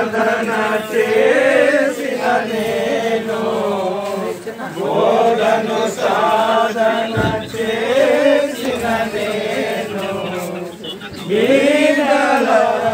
సాధన చేసిన నేను బోధను సాధన చేసిన నేను బీదల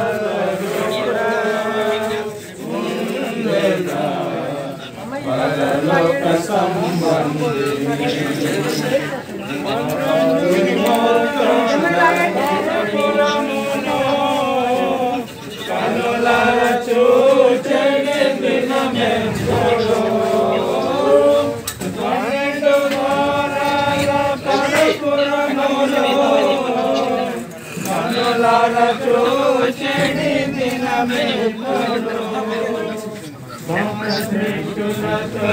పరలోక సంబంధి కనులార చూచని దినమెందులో పన్నెండు వారాల పరపురములో కనులార చూచని దినమెందులో భక్తులతో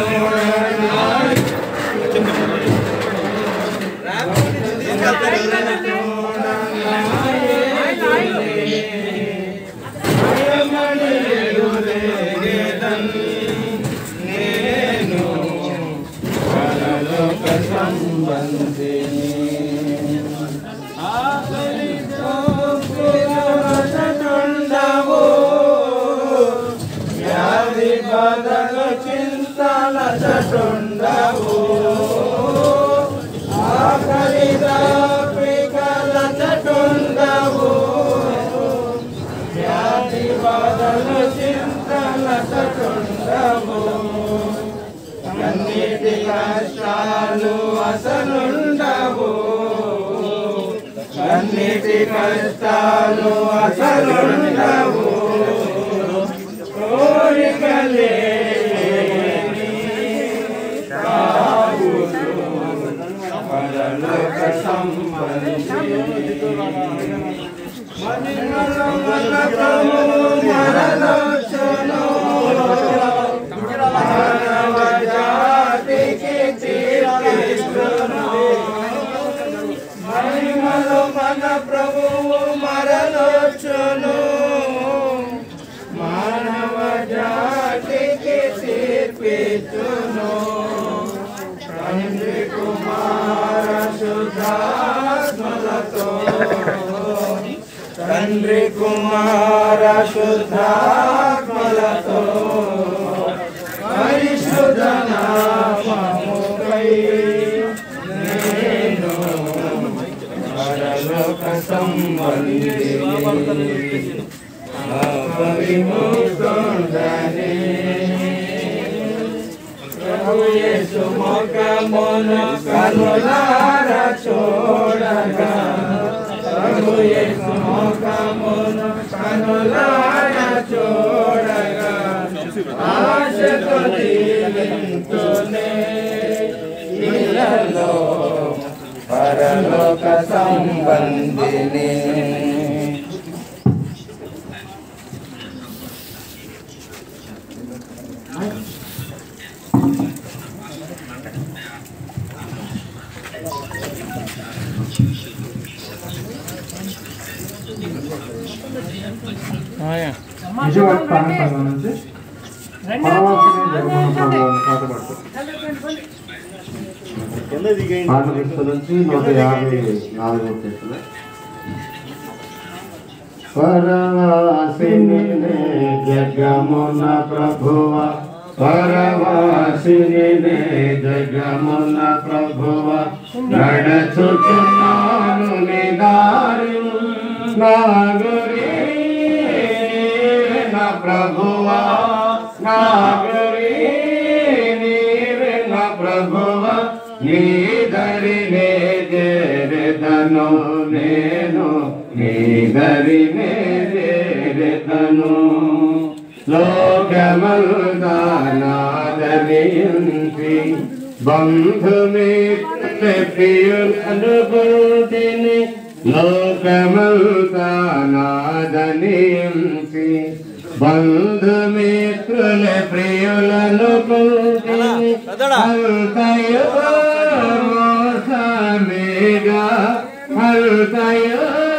నేను పరలోక సంబంధిని ఆకలితో పులవటటుండవు వ్యాధి బాధల చింతల చటుండవు ఆకలితో పికల చటుండవు వ్యాధి బాధల చింతల చటుండవు అన్నిటి కష్టాలు అసలుండవు అన్నిటి కష్టాలు అసలుండవు కోరికలే పరలోక సంబంధి మానవ జాతికి తీర్పిస్తును. మహిమలో మన ప్రభువు మరలొచ్చును మానవ జాతికి తీర్పిచ్చును తండ్రి కుమార శుద్ధాత్మలతో తండ్రి కుమార శుద్ధాత్మలతో పరిశుద్ధ నామముకై నేను పరలోక సంబంధి విముక్తుండనే ప్రభు యేసు ముఖమును కనులార చూడగా ప్రభు యేసు ముఖమును కనులార చూడగా ఆశతో జీవింతునే ఇళ్ళలో పరలోక సంబంధిని విజయవాడ ప్రాంతంలో నుంచి పరవాసిని జగమోహన్ ప్రభువుని పాట పాడుతారు పాట పుస్తకం నుంచి నూట యాభై నాలుగో కీర్తన పరవాసిని జగమున ప్రభువ పరవాసిని జగమున ప్రభువ నడచుచున్నాను నిదారి నాగరి నా ప్రభువా నాగరి నీవే నా ప్రభువా నీ దరినే చేరెదను నేను నీ దరినే చేరెదను లోకమల్దానాదనియంతి బంధుమిత్ర ప్రియులనుభూతిని లోకమల్దానాదనియంతి బంధుమిత్రుల ప్రియులను మోసమేగా హల్తయో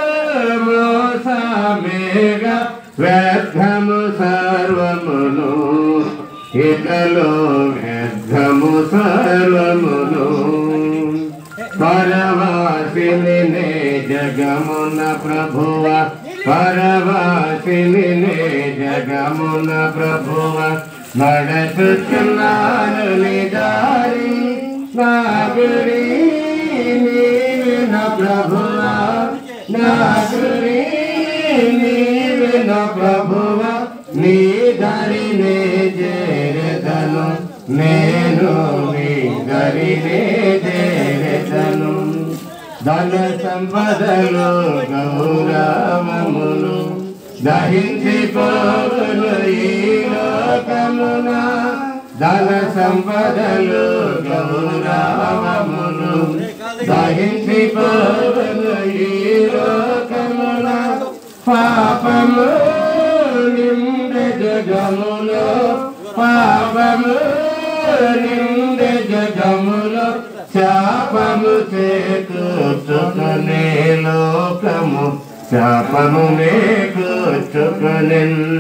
మోసమేగా వ్యర్థము సర్వమును ఇతలో వ్యర్థము సర్వమును పరవాసిని జగమున ప్రభువ పరవాసిని జగమున ప్రభువ నడచుచున్నాను నీ దారి నాగురి నీవిన ప్రభువ నాగురి నీవిన ప్రభువ నీ దారినే చేరదను నేను నీ దరినే చేరదను ధన సంపదలు గౌరవములు దహించి పోవులు ఈ లోకమున ధన సంపదలు గౌరవములు దహించి పోవులు ఈ లోకమున పాపము నింద జగములో పాపము నింద జగములో శాపము చేకూర్చుకునే లోకము శాపము కూర్చుకుని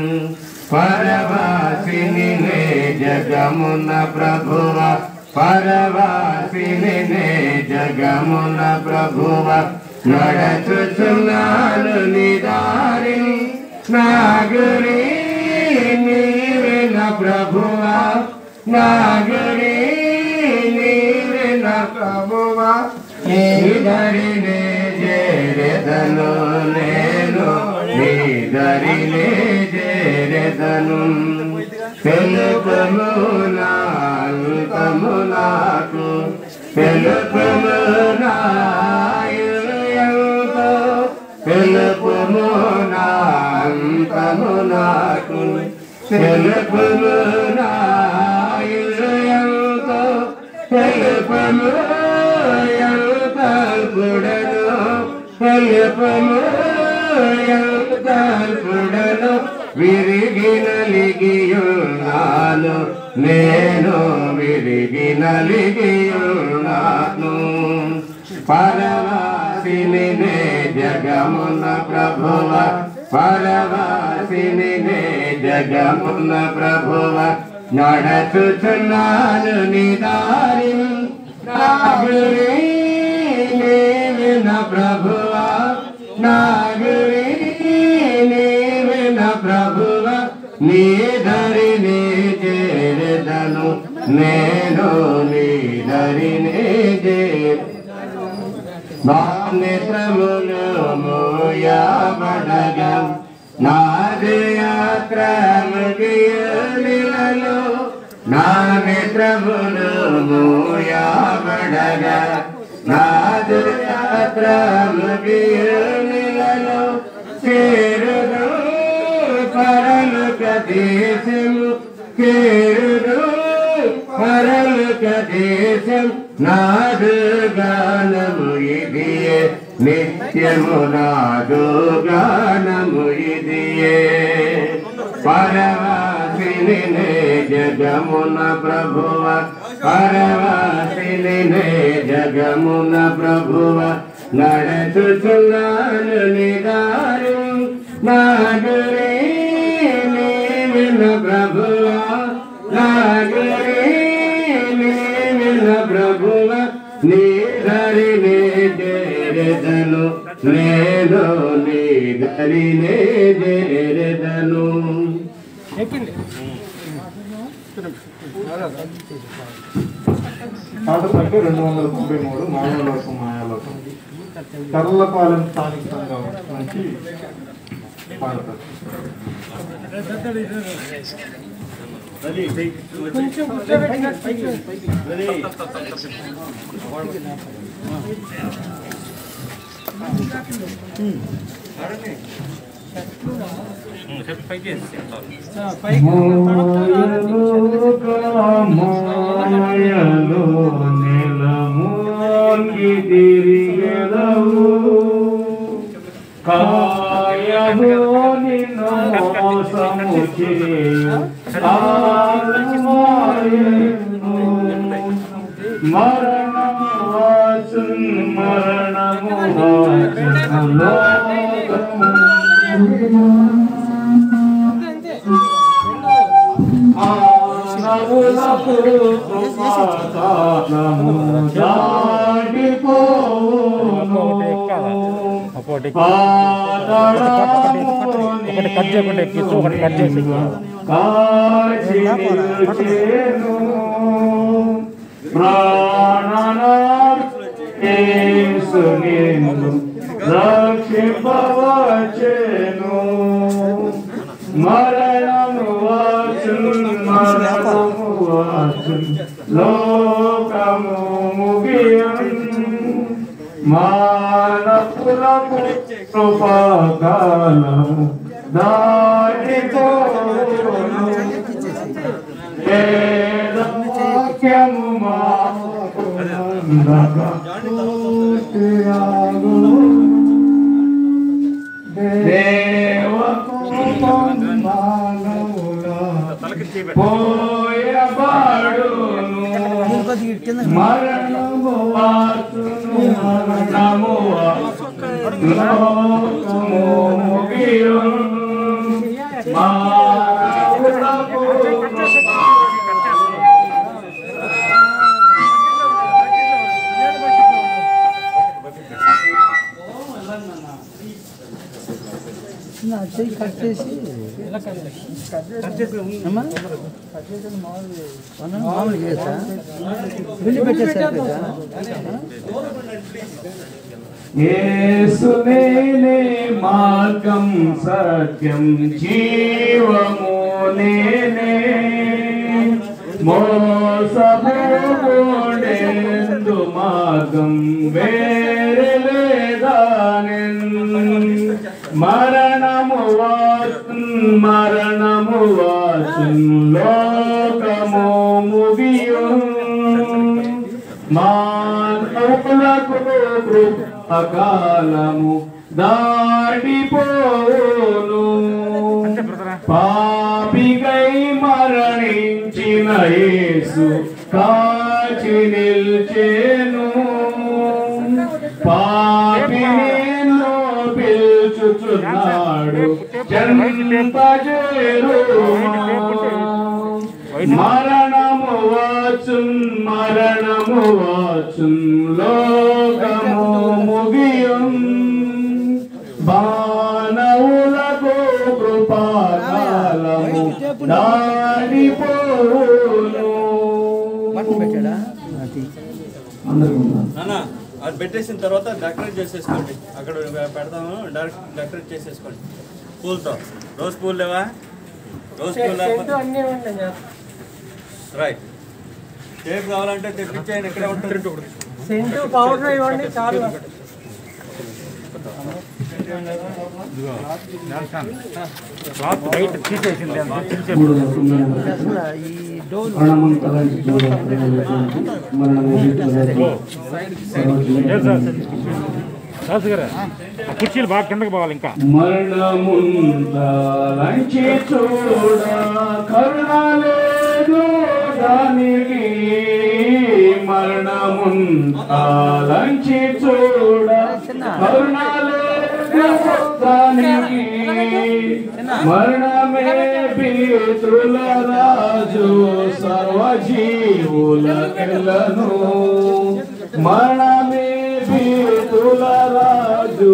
పరవాసిని నే జగమున ప్రభువ పరవాసిని నే జగమున ప్రభువ నడచుచున్నాను నిదారి నాగరి నీవిన ప్రభువ నాగరి నీవిన ప్రభువ నీదరినే చేరెదను నేను నీదరినే చేరెదను తెలుపము నాల్కము నాకు తెలుపము నాయుయంతో తెలుపము నాంతము నాకు తెలుపము నాయుయంతో తెలుపము ఎంతల్పుడను తెలుపము ఎంతల్పుడను విరిగి నలిగియున్నాను నేను విరిగి నలిగియున్నాను పరవాసిని నే జగమున ప్రభువ పరవాసిని నే జగమున ప్రభువ నడచుచున్నాను నిదారి నాగురి నీవిన ప్రభువ నాగురి నీవిన ప్రభువ నీ ధరిని చేరదను నేను నీ ధరిని చేర నేత్రములు మోయబడగా నాదయాత్ర ముగియలిలలో నా నేత్రములు మోయబడగా నాదయాత్ర ముగియలిలలో చేరుదు పరలుక దేశము చేరుదు పరలుక దేశం నాదు గానము ఇదియే నిత్యము నాదు గానము ఇదియే పరవాసిని నే జగమున ప్రభువ పరవాసిని నే జగమున ప్రభువ నడచుచున్నాను నిదారు నాగురే నీవిన ప్రభువ నాగురే నీవిన ప్రభువ నీ ధరినే చేరదను నేను నీ ధరినే చేరదను పాట సంఖ్య రెండు వందల తొంభై మూడు మాయాలోకం మాయాలోకం కర్లపాలెం స్థానిక సంఘం నుంచి పాడతారు మాయలో నెలమోంగి తిరిగెదవు కాయము నిన్ను మోసము చేయు ఆత్మాయను మరణము వాసు మరణము వాసు లోకము మానవులకు కృపాదానము దాటిపోవును ఒకటి ఒకటి కట్ చేయకుండా ఎక్కించు ఒకటి కట్ చేసి కాచి నిలిచెను. ప్రాణనాథ్ యేసు నిన్ను రక్షింపవచ్చెను. మరణము వచ్చును, మరణము వచ్చును, లోకము ముగియును. మానవులకు కృపాకాలము దాటిపోను వేదవాక్యము మాకునందక పూర్తియాగును. దేవకోపం మానవులా పోయబడును మరణము వాసును మరణము వాసును లోకము ముగియును. మానవులకు నా చెయ్యి కట్ చేసి అమ్మా? మనం మామూలు చేసా వెళ్ళి పెట్టేసారు కదా యేసునేనే మార్గం సత్యం జీవము నేనే మోసపోడేందు మార్గం వేరే లేదానెన్ మరణము వాచున్ మరణము వాచున్ లోకము ముగియున్ మానవులకు కృపకాలము దాటిపోను పాపికై మరణించిన యేసు కాచి నిల్చేను పాపిని పిలుచుచున్నాడు చెంపజేరు మరణము వాచున్ మరణము వాచున్ లోకము ముగియున్ మానవులకు కృపాకాలము దాడిపోను బట్టలు పెట్టాడా అది అందరికీ ఉన్నాను. నాన్న అది పెట్టేసిన తర్వాత డెకరేట్ చేసేసుకోండి అక్కడ పెడతాము డైరెక్ట్ డెకరేట్ చేసేసుకోండి పూలతో రోజ్ పూలు లేవా రోజ్ పూలు లేకపోతే రైట్ టేప్ కావాలంటే తెప్పించేయండి ఇక్కడే ఉంటుంది సెంటు పౌడర్ ఇవ్వండి చాలు క్లాత్ బయట తీసేసింది అంత తీసేసి మూడు రకములైన అసలు ఈ డోర్ మరణం తలంచి చూడబడినటువంటి మరణము విడుదల లేదు సార్ రాజు గారు ఆ కుర్చీలు బాగా కిందకి పోవాలి ఇంకా మరణముందాలంచి చూడ కరుణ లేదు దానికి మరణముందాలంచి చూడ కరుణ లేదు దానికి మరణమే పితృల రాజు సర్వజీవులకెలను మరణమే పితృల రాజు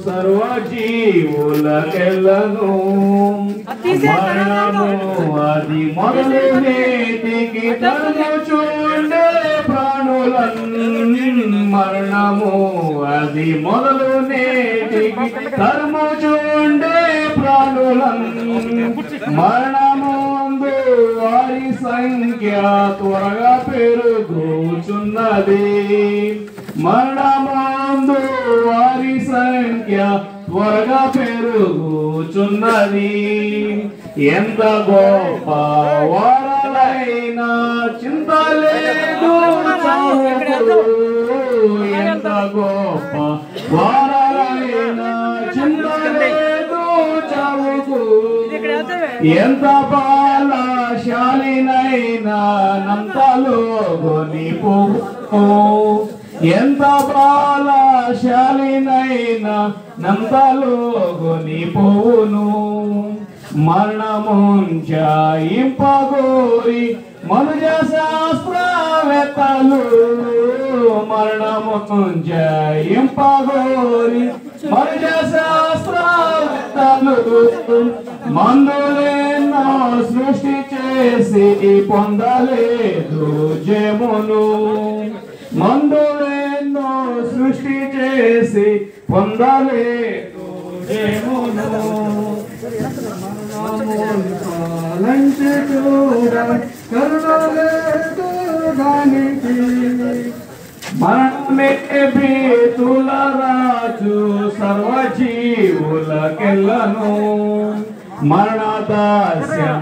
సర్వజీవులకెలను మరణము అది మొదలు నేటికి తను చూడే ప్రాణులను మరణము అది మొదలు నేటికి తరుము చూడే ప్రాణులను మరణమందు వారి సంఖ్య త్వరగా పెరుగుచున్నది మరణమందు వారి సంఖ్య త్వరగా పెరుగుచున్నది ఎంత గొప్ప వారలైనా చింత లేదు చావుకు. ఎంత గొప్ప వారలైనా చింత లేదు చావుకు ఎంత బాలశాలినైనా నంతలో కొనిపో ఎంత బాలశాలినైనా నంతలో కొనిపోను మరణముంచాయింపగోరి మనుజ శాస్త్రవేత్తలు మరణముంచాయింపగోరి మనుజ శాస్త్రాలు మందులెన్నో సృష్టి చేసి పొందలేదు జయమును మందులెన్నో సృష్టి చేసి పొందలేదు జయమును లంచి చూడ కరుణలేదు దానికి మనమే బీతుల రాజు సర్వజీవులకెల్లను మరణదాస్యం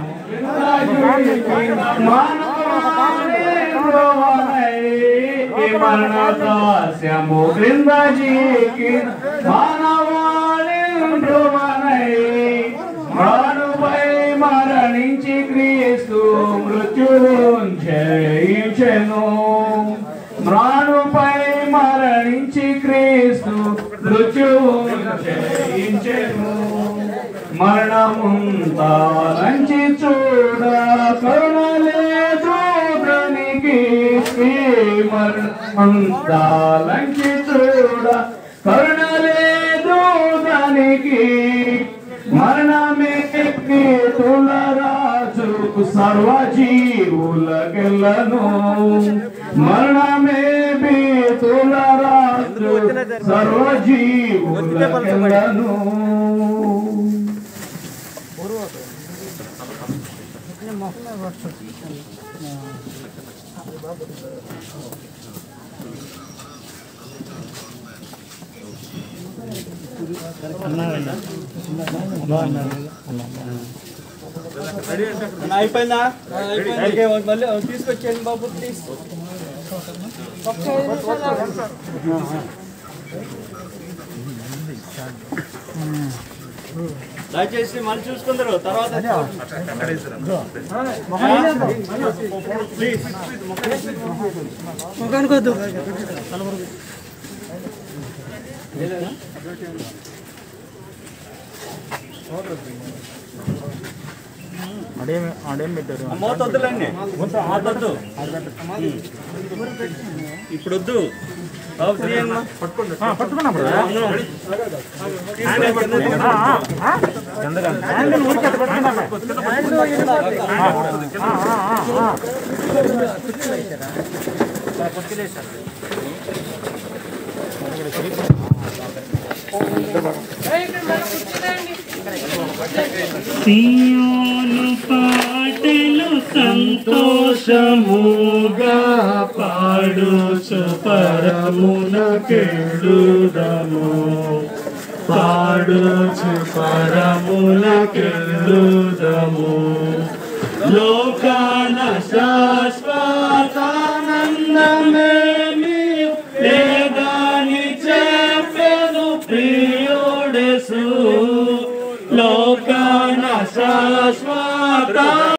మరణదాస్యము క్రిందజీకి మానవాళి మానుపై మరణించి క్రీస్తు మృత్యువుం జయించెను మ్రాణుపై మరణించి క్రీస్తు మృత్యువుం జయించెను మరణముంతాలంచి చూడ కరుణలేదు దానికి మరణముంతాలంచి చూడ కరుణలేదు దానికి మరణమే తుల రాజు సర్వజీవులకెల్లను మరణమే తుల రాజు సర్వజీవులకెల్లను అన్న, అయిపోయిందా ఓకే, మళ్ళీ తీసుకొచ్చేయండి బాబు ప్లీజ్ దయచేసి మళ్ళీ చూసుకుందరు తర్వాత ప్లీజ్ ముఖానికి వద్దు అడేం అడేం పెట్టారు మూత వద్దులండి మూత వద్దు ఇప్పుడు వద్దు బాబు తీయండి మా. పట్టుకున్నా అవును. తీసుకెళ్ళి. సియోను పాటలు సంతోషముగా పాడుచు పరమునకెళ్ళుదము పాడుచు పరమునకెళ్ళుదము లోకాన శాశ్వతానందమే లేదని చెప్పెను ప్రియుడెసు లోకాన శాశ్వత